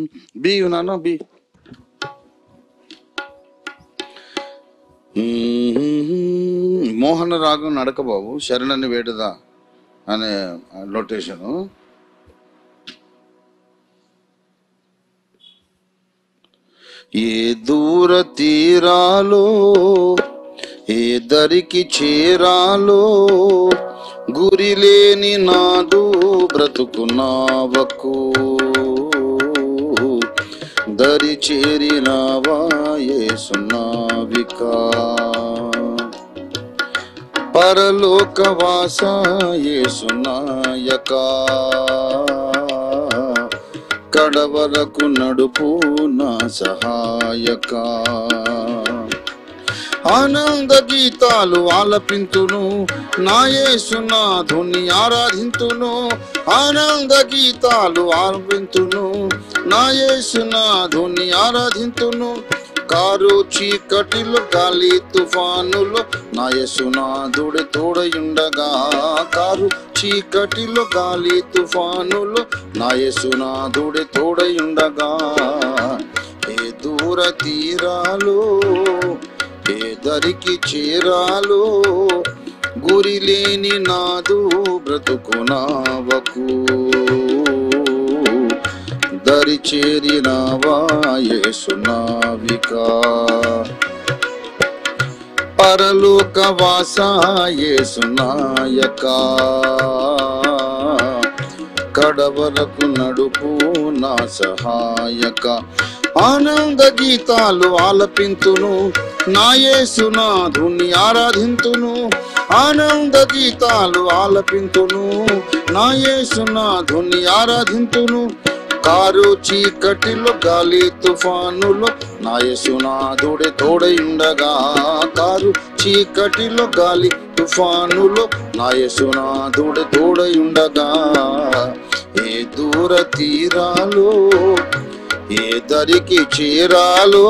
B నాన్న B మోహన రాగం నడక బాబు శరణని వేడుదా అనే నోటేషను ఏ దూర తీరాలో ఏ దరికి చేరాలో గురి లేని నాదు బ్రతుకు నావకు దరి చేరినావా ఏసునావికా పరలోకవాస యేసునాయక కడవరకు నడుపు నా సహాయక ఆనంద గీతాలు ఆలపింతును నా యేసునాథుని ఆరాధింతును ఆనంద గీతాలు ఆలపింతును నా యేసునాథుని ఆరాధింతును కారు చీకటిలో గాలి తుఫానులో నా యేసునాథుడి తోడయుండగా కారు చీకటిలో గాలి తుఫానులో నా యేసునాథుడి తోడయుండగా ఏ దూర తీరాలు ఏ దరికి చేరాలు గురి లేని నాదు బ్రతుకు నావకు దరి చేరినావా యేసునావికా పరలోక వాస యేసునాయకా కడవరకు నడుపు నా సహాయక ఆనంద గీతాలు ఆలపింతును నా యేసునాథుని ఆరాధింతును ఆనంద గీతాలు ఆలపింతును నా యేసునాథుని ఆరాధింతును కారు చీకటిలో గాలి తుఫానులో నా యేసునాథుడే తోడయుండగా కారు చీకటిలో గాలి తుఫానులో నా యేసునాథుడే తోడయుండగా ఏ దూర తీరాలో ఏ దరికి చేరాలో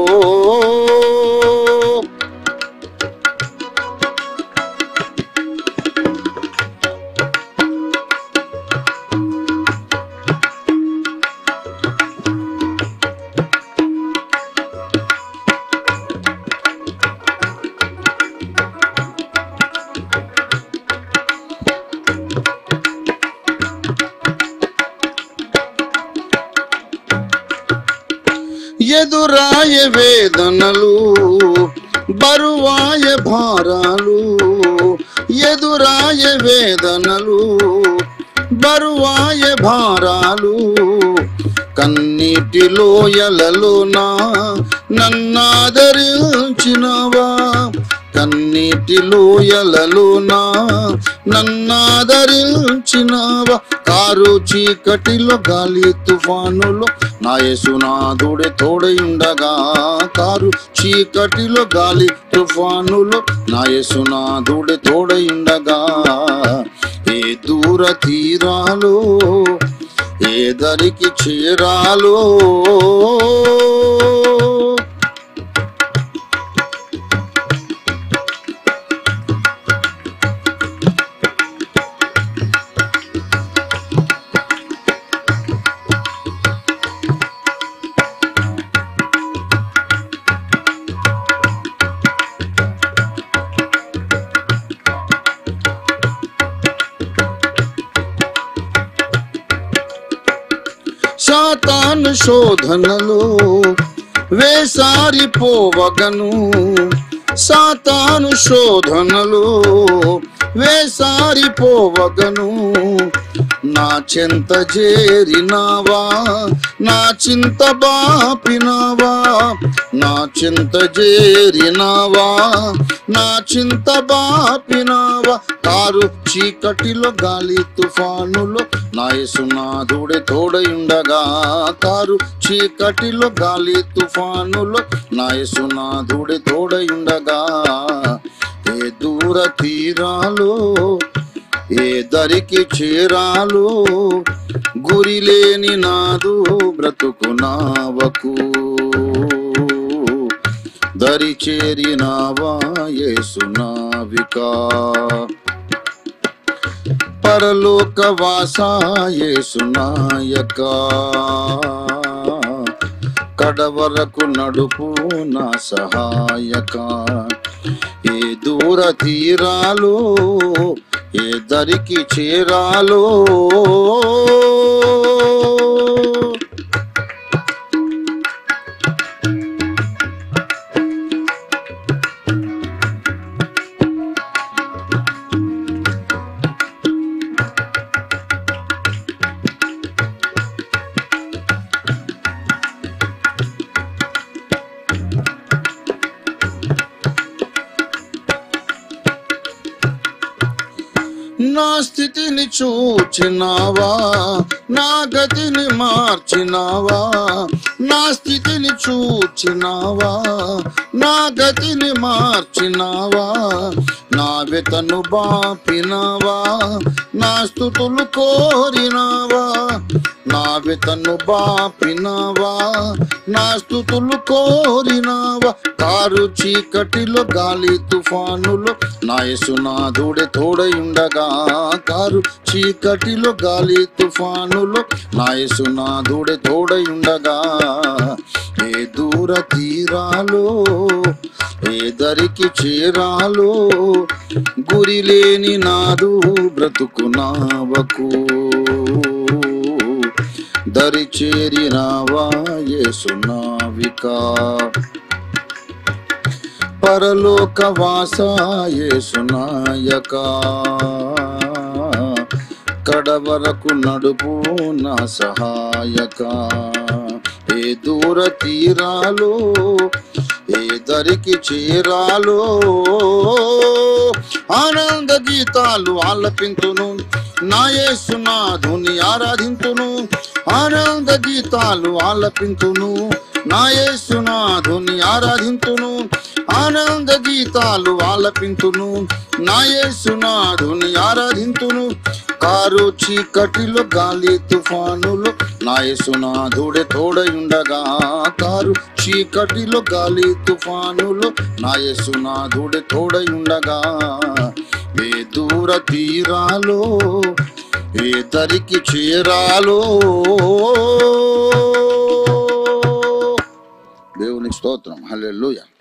ఎదురాయ వేదనలు బరువాయ భారాలు ఎదురాయ వేదనలు బరువాయ భారాలు కన్నీటిలో ఎలలోనా నన్నాదరించినవా కన్నీటిలో ఎలలోనా నన్నాదరించినవా కారు చీకటిలో గాలి తుఫానులో నా యేసునాథుడే తోడయుండగా కారు చీకటిలో గాలి తుఫానులో నా యేసునాథుడే తోడయుండగా ఏ దూర తీరాలో ఏ దరికి చేరాలో సాతాను శోధనలో వేసారిపోవగను సాతాను శోధనలో వేసారిపోవగను నా చెంత చేరినావా నా చింత బాపినావా నా చింత చేరినావా నా చింత బాపినావా కారు చీకటిలో గాలి తుఫానులో నా యేసునాథుడే తోడయుండగా కారు చీకటిలో గాలి తుఫానులో నా యేసునాథుడే తోడయుండగా ఏ దూర తీరాలో ఏ దరికి చేరాలో గురి లేని నాదు బ్రతుకు నావకు దరి చేరినావా యేసునావికా పరలోక వాస యేసునాయకా కడవరకు నడుపు నా సహాయక ఏ దూర తీరాలో ఏ దరికి చేరాలో నా స్థితిని చూచినావా నా గతిని మార్చినావా నా స్థితిని చూచినావా నా గతిని మార్చినావా నా వెతను బాపినావా నా స్థుతులు కోరినావా నా వెతను బాపినావా నా స్థుతులు కోరినావా కారు చీకటిలో గాలి తుఫానులో నా యేసునాథుడే తోడయుండగా కారు చీకటిలో గాలి తుఫానులో నా యేసునాథుడే తోడయుండగా ఏ దూర తీరాలో ఏ దరికి చేరాలో గురి లేని నాదు బ్రతుకు నావకు దరి చేరినావా యేసునావికా పరలోక వాసాయేసునాయక కడవరకు నడుపు నా సహాయక ఏ దూర తీరాలో ఏ దరికి చేరాలో ఆనంద గీతాలు ఆలపింతును నా యేసునాథుని ఆరాధింతును ఆనంద గీతాలు ఆలపింతును నా యేసునాథుని ఆరాధింతును ఆనంద గీతాలు ఆలపింతును నా యేసునాథుని ఆరాధింతును కారు చీకటిలో గాలి తుఫానులో నా యేసునాథుడే తోడయుండగా కారు చీకటిలో గాలి తుఫానులో నా యేసునాథుడే తోడయుండగా ఏ దూర తీరాలో ఏ దరికి చేరాలో దేవునికి స్తోత్రం హల్లెలూయా